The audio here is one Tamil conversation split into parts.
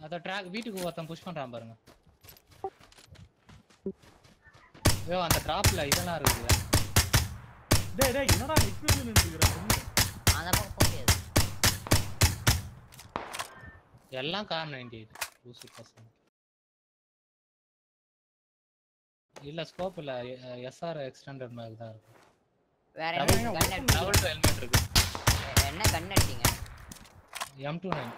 அத ட்ராக் வீட்டுக்கு ஒருத்தன் புஷ் பண்றான் பாருங்க ஐயோ அந்த டிராப்ல இதெல்லாம் இருக்குல்ல டேய் டேய் என்னடா நிக்கு நின்னுக்கிற அந்த பக்கம் போக முடியாது எல்லாம் கார் நைன்டி எயிட் லூசி பசங்க இல்ல ஸ்கோப் இல்ல எஸ்ஆர் எக்ஸ்டெண்டட் மேக் தான் இருக்கு வேற Double- என்ன கன் அடிச்சீங்க டபுள் டூ ஹெல்மெட் இருக்கு என்ன கன் அடிச்சீங்க எம் டூ நைன்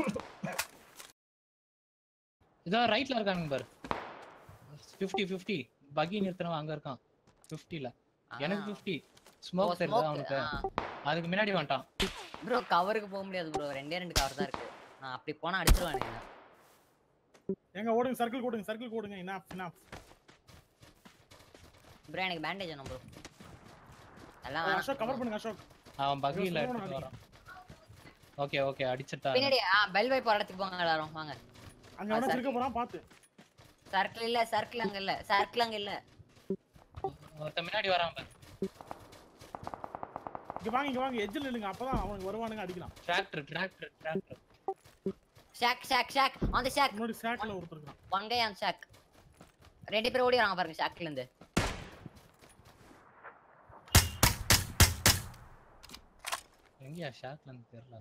இதோ ரைட்ல இருக்கானுங்க பாரு ஃபிஃப்டி ஃபிஃப்டி பகி நிறுத்தினவன் அங்க இருக்கான் ஃபிஃப்டில எனக்கு ஃபிஃப்டி ஸ்மோக் தெரியுதா அவனுக்கு அதுக்கு முன்னாடி வந்துட்டான் ப்ரோ கவருக்கு போக முடியாது ப்ரோ ரெண்டே ரெண்டு கவர் தான் இருக்கு நான் அப்படி போனா அடிச்சிருவானுங்க என்ன. எங்க ஓடுங்க சர்க்கிள் ஓடுங்க சர்க்கிள் ஓடுங்க என்ன என்ன ப்ரோ எனக்கு பேண்டேஜ் வேணும் ப்ரோ எல்லாம் அசோக் கவர் வேணாம் பண்ணுங்க அசோக் அவன் பகில slow எடுத்துட்டு ஆ வரான் ஓகே ஓகே அடிச்சிட்டா பின்னாடி ஆ பெல் வை போற இடத்துக்கு போங்க எல்லாரும் வாங்க அங்க ஆ, வேணா circle. திருக்க போறான் பாத்து சர்க்கிள் இல்ல சர்க்கிள் அங்க இல்ல சர்க்கிள் அங்க இல்ல ஒருத்தன் முன்னாடி வரான் பாரு இங்க வாங்க இங்க வாங்க எட்ஜில் நில்லுங்க அப்பதான் அவனுக்கு வருவானுங்க அடிக்கலாம் tractor tractor tractor shock shock shock on the shock முன்னாடி சேக்ல ஒருத்தர் இருக்கான் ஒன் கை ஆன் ஷாக் ரெண்டு பேரும் ஓடி வராங்க பாருங்க ஷாக்ல இருந்து எங்கயா ஷாட்ல இருந்து தெரியல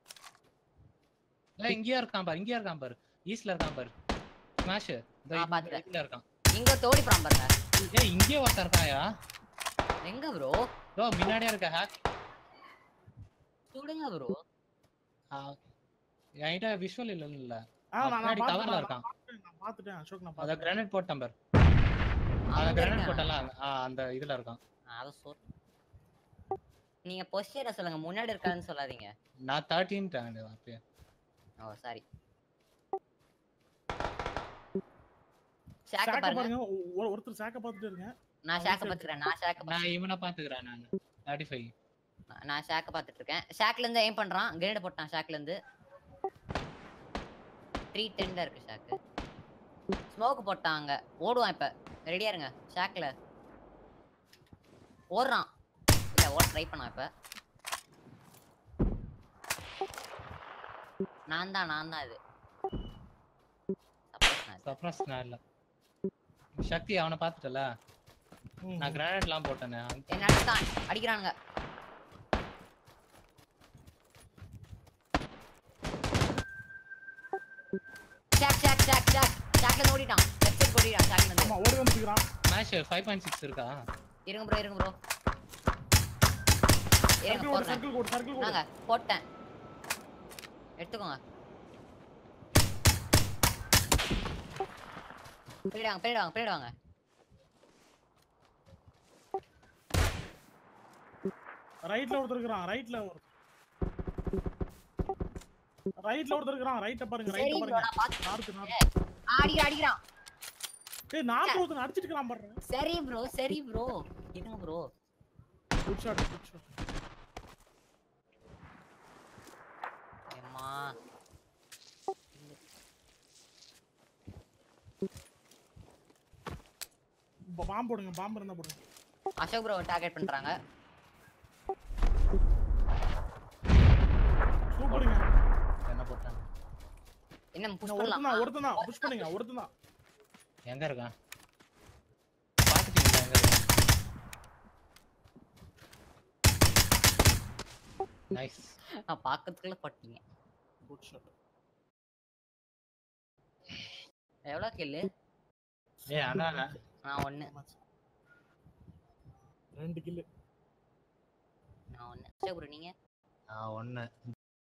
இல்ல இங்கேயா இருக்கான் பாரு இங்கேயா இருக்கான் பாரு ஈஸ்ட்ல இருக்கான் பாரு ஸ்மாஷ் ஆ, பாத்துட்டேன். இதுல இருக்கான் இங்க தோடி போறான் பாருங்க ஏய் இங்கேயே ஒருத்தன் இருக்காயா எங்க ப்ரோ ஓ முன்னாடியே இருக்க ஹேக் சுடுங்க ப்ரோ என்கிட்ட விஷுவல் இல்ல இல்ல ஆ நான் முன்னாடி நான் கவர்ல பாத்துட்டேன், இருக்கான் நான் பாத்துட்டேன் அசோக் நான் அத பாத்துட்டேன் கிரானைட் போட்டான் பாரு அத அங்க கிரானைட் இருக்கான். போட்டலாம் அந்த இதுல இருக்கான் அத சொல் நீங்க பொசிஷனை சொல்லுங்க முன்னாடி இருக்கான்னு சொல்லாதீங்க நான் தேர்ட்டீன் அப்படியே ஓ சாரி ஷாக்க சேக்க பாருங்க பாருங்க ஒ- ஒரு- ஒருத்தர் சேக்க பாத்துட்டு இருங்க நான் ஷாக்க பாத்துக்கிறேன் நான் ஷாக்க நான் இவனை பாத்துக்கிறேன் நான் தேர்ட்டி ஃபைவ் பா- நான் ஷாக்க பாத்துட்டு இருக்கேன் ஷாக்ல இருந்து எய்ம் பண்றான் கிரேட் போட்டான் ஷாக்ல இருந்து த்ரீ டென்ல இருக்கு ஷாக்கு ஸ்மோக் போட்டாங்க ஓடுவான் இப்ப ரெடியா இருங்க ஷாக்ல ஓடுறான் இல்ல ஓட ட்ரை பண்ணான் இப்ப நான் தான் நான் தான் இது Surprise நான் இது. சப்ரஸ் நான் இல்ல சக்தி அவனை பாத்துட்டல ம். நான் கிரானைட்லாம் போட்டேனே என்ன அடிச்சான் அடிக்கிறானுங்க ஷாக் ஷாக் ஷாக் ஷாக் ஷாக்ல இருந்து ஓடிட்டான் லெஃப்ட் சைடு ஓடிட்டான் ஷாக்ல இருந்து ஆமா ஓடி வந்துக்கிறான் ஸ்மாஷ் ஃபைவ் பாயிண்ட் சிக்ஸ் இருக்கா இருங்க ப்ரோ இருங்க ப்ரோ இருங்க சர்க்கிள் ஓடு போடுறேன் சர்க்கிள் ஓடு சர்க்கிள் ஓடு நாங்க போட்டேன் எடுத்துக்கோங்க போயிடுவாங்க போயிடுவாங்க போயிடுவாங்க ரைட்ல ஒருத்தர் இருக்கான் ரைட்ல ஒரு ரைட்ல ஒருத்தர் இருக்கான் ரைட்ட பாருங்க சரி ரைட்ட ப்ரோ பாருங்க நான் பாத்து நார்த்து நார்த்து அடிக்கிறான் அடிக்கிறான் டேய் நார்த்து ஒருத்தன் அடிச்சிட்டு இருக்கான் பாருங்க சரி ப்ரோ சரி ப்ரோ இருங்க bro good shot good shot அம்மா பாம்பு போடுங்க பாம்பு இருந்தா போடுங்க அசோக் ப்ரோ டார்கெட் பண்றாங்க சூப்பருங்க என்ன போட்டாங்க என்ன புஷ் ஒருத்தன் பண்ணலாம் தான் ஒருத்தன் தான் புஷ் பண்ணுங்க ஒருத்தன் தான் எங்க இருக்கான் பாத்துட்டீங்களா எங்க இருக்கான் நைஸ் நான் பாக்கிறதுக்குள்ள பட்டீங்க குட் ஷாட் எவ்வளவு கில்லு ஏய் அண்ணா நான் ஒண்ணு ரெண்டு கில்லு நான் ஒண்ணு அசோக் ப்ரோ நீங்க நான் ஒண்ணு